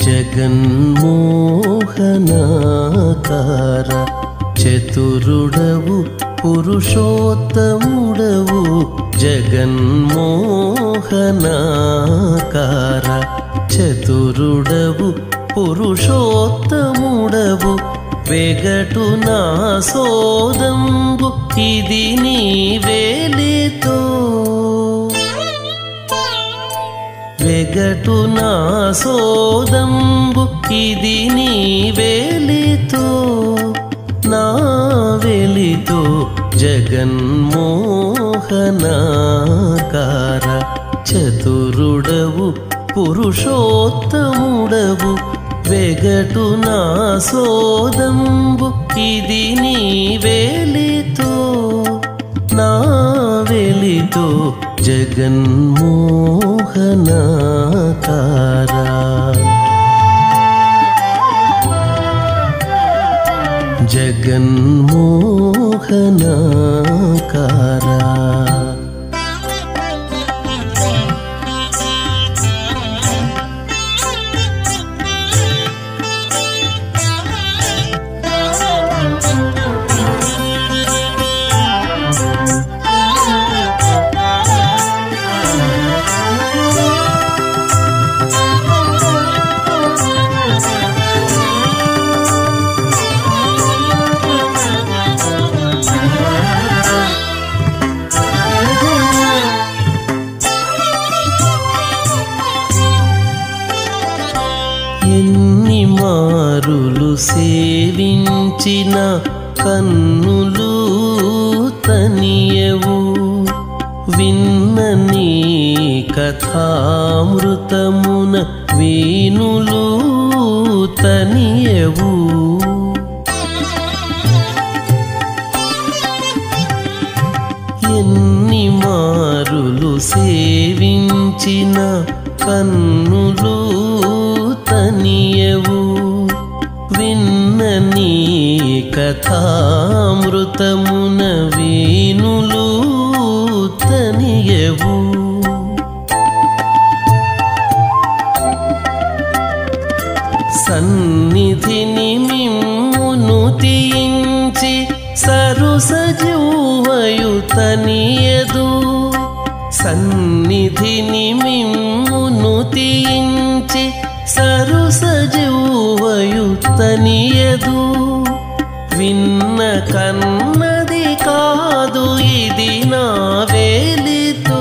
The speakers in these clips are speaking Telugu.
జగన్మోహనాకార చతురుడవు పురుషోత్తముడవు జగన్మోహనాకార చతురుడవు పురుషోత్తముడవు వెగటు నా సోదంబు ఇది నీ వేలితో వెగటు నా సోదంబు ఇది నీ వేలితో నా వెలితో జగన్మోహనాకార చతురుడవు పురుషోత్తముడవు వెగటు నా సోదంబు ఇది నీ వేలితో నా వెలితో జగన్మోహనాకారా జగన్మోహనాకారా ఎన్ని మారులు సేవించిన కన్నులు తనియవు విన్న నీ కథామృతమున వీణులు తనియవు ఎన్ని మారులు సేవించిన కన్నులు తనియవు విన్న నీ కథామృతమున వీణులు తనియవు సన్నిధిని మిమ్మును తీయించి సరుసజువయు తనియదు సన్నిధిని మిమ్మును తీయించి సరుసజువయు తనియదు విన్న కన్నది కాదు ఇది నా వేలితో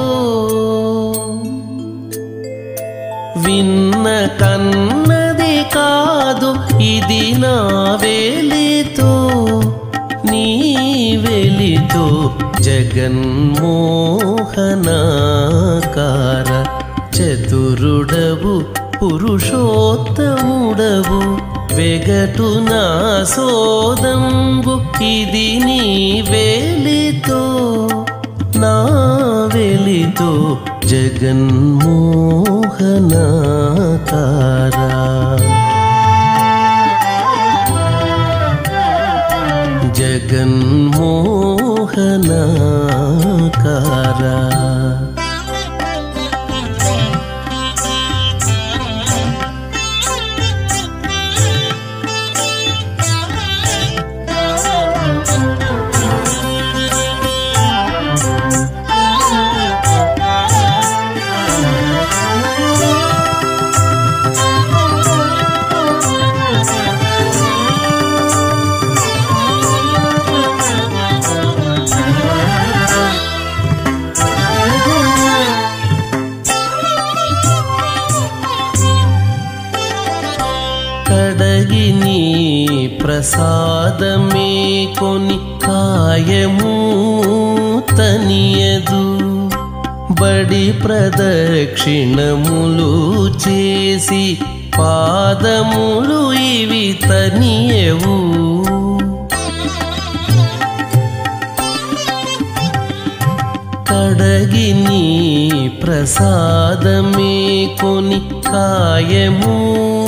విన్న కన్నది కాదు ఇది నా వేలితో నీ వెలితో జగన్మోహనాకార చతురుడవు పురుషోత్తముడవు వెగటు నా సోదంబు ఇది నీ వేలితో నా వెలితో జగన్మోహనాకారా జగన్మోహనాకారా కడగి నీ ప్రసాదమే కొని కాయము తనియదు బడి ప్రదక్షిణములు చేసి పాదములు ఇవి తనియవు కడగి నీ ప్రసాదమే కొని కాయము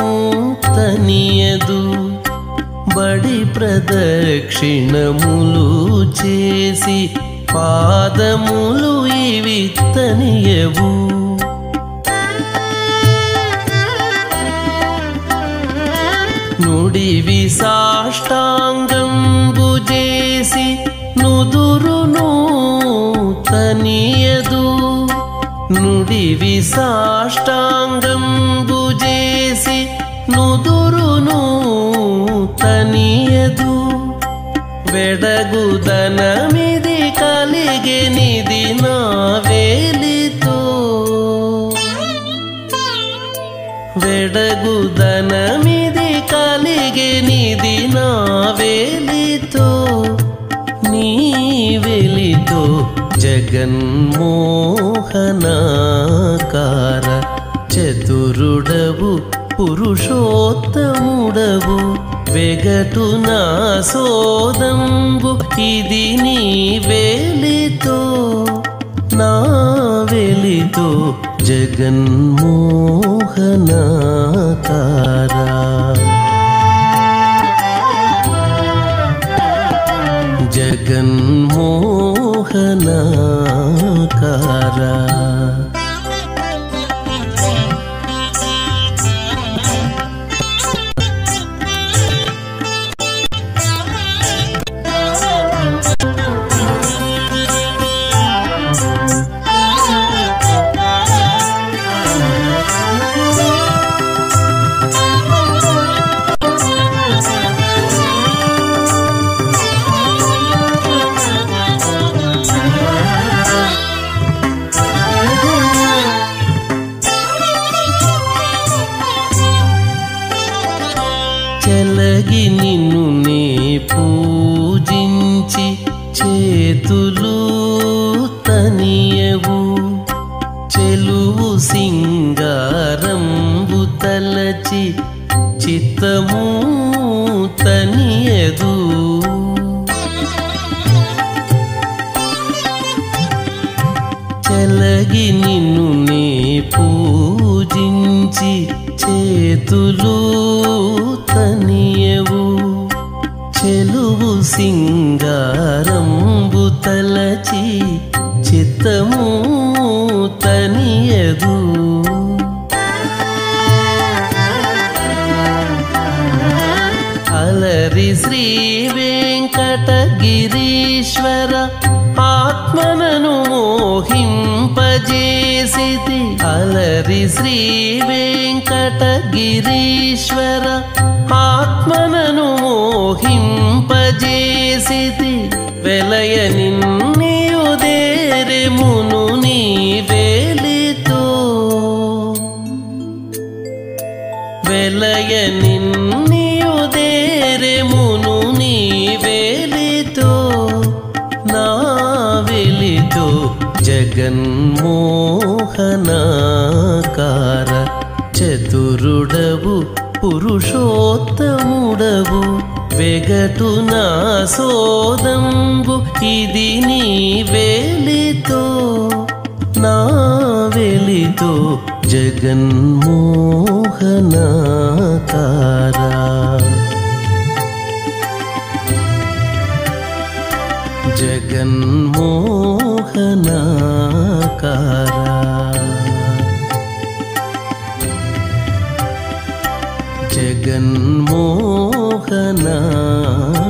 తనియదు బడి ప్రదక్షిణములు చేసి పాదములు ఇవి తనియవు నుడివి సాష్టాంగంబు చేసి నుదురును తనియదు నుడివి సాష్టాంగంబు చేసి నుదురును తనియదు వెడగుదనమిది కలిగెనిది నా వేలితో వెడగుదనమిది కలిగెనిది నా వేలితో నీ వెలితో జగన్మోహనాకార చతురుడవు పురుషోత్తముడవు వెగటు నా సోదంబు ఇది నీ వేలితో నా వెలితో జగన్మోహనాకారా జగన్మోహనాకారా చెలగి నిన్ను నే పూజించి చేతులు తనియవు చెలువు సింగారంబు తలచి చిత్తము తనియదు చెలగి నిన్ను నే పూజించి చేతులు తనియవు చెలువు సింగారంబు తలచి చిత్తము తనియదు అలరి శ్రీ వెంకటగిరీశ్వర ఆత్మనను మోహింపజేసితి అలరి శ్రీ వెంకటగిరీశ్వర ఆత్మనను మోహింపజేసితి వెలయ నిన్నియుదేరెమును నీ వేలితో వెలయ నిన్నియుదేరెమును నీ వేలితో నా వెలితో జగన్మోహనాకార చతురుడవు పురుషోత్తముడవు వెగటు నా సోదంబు ఇది నీ వేలితో నా వెలితో జగన్మోహనాకారా జగన్మోహనాకారా జగన్మోహనా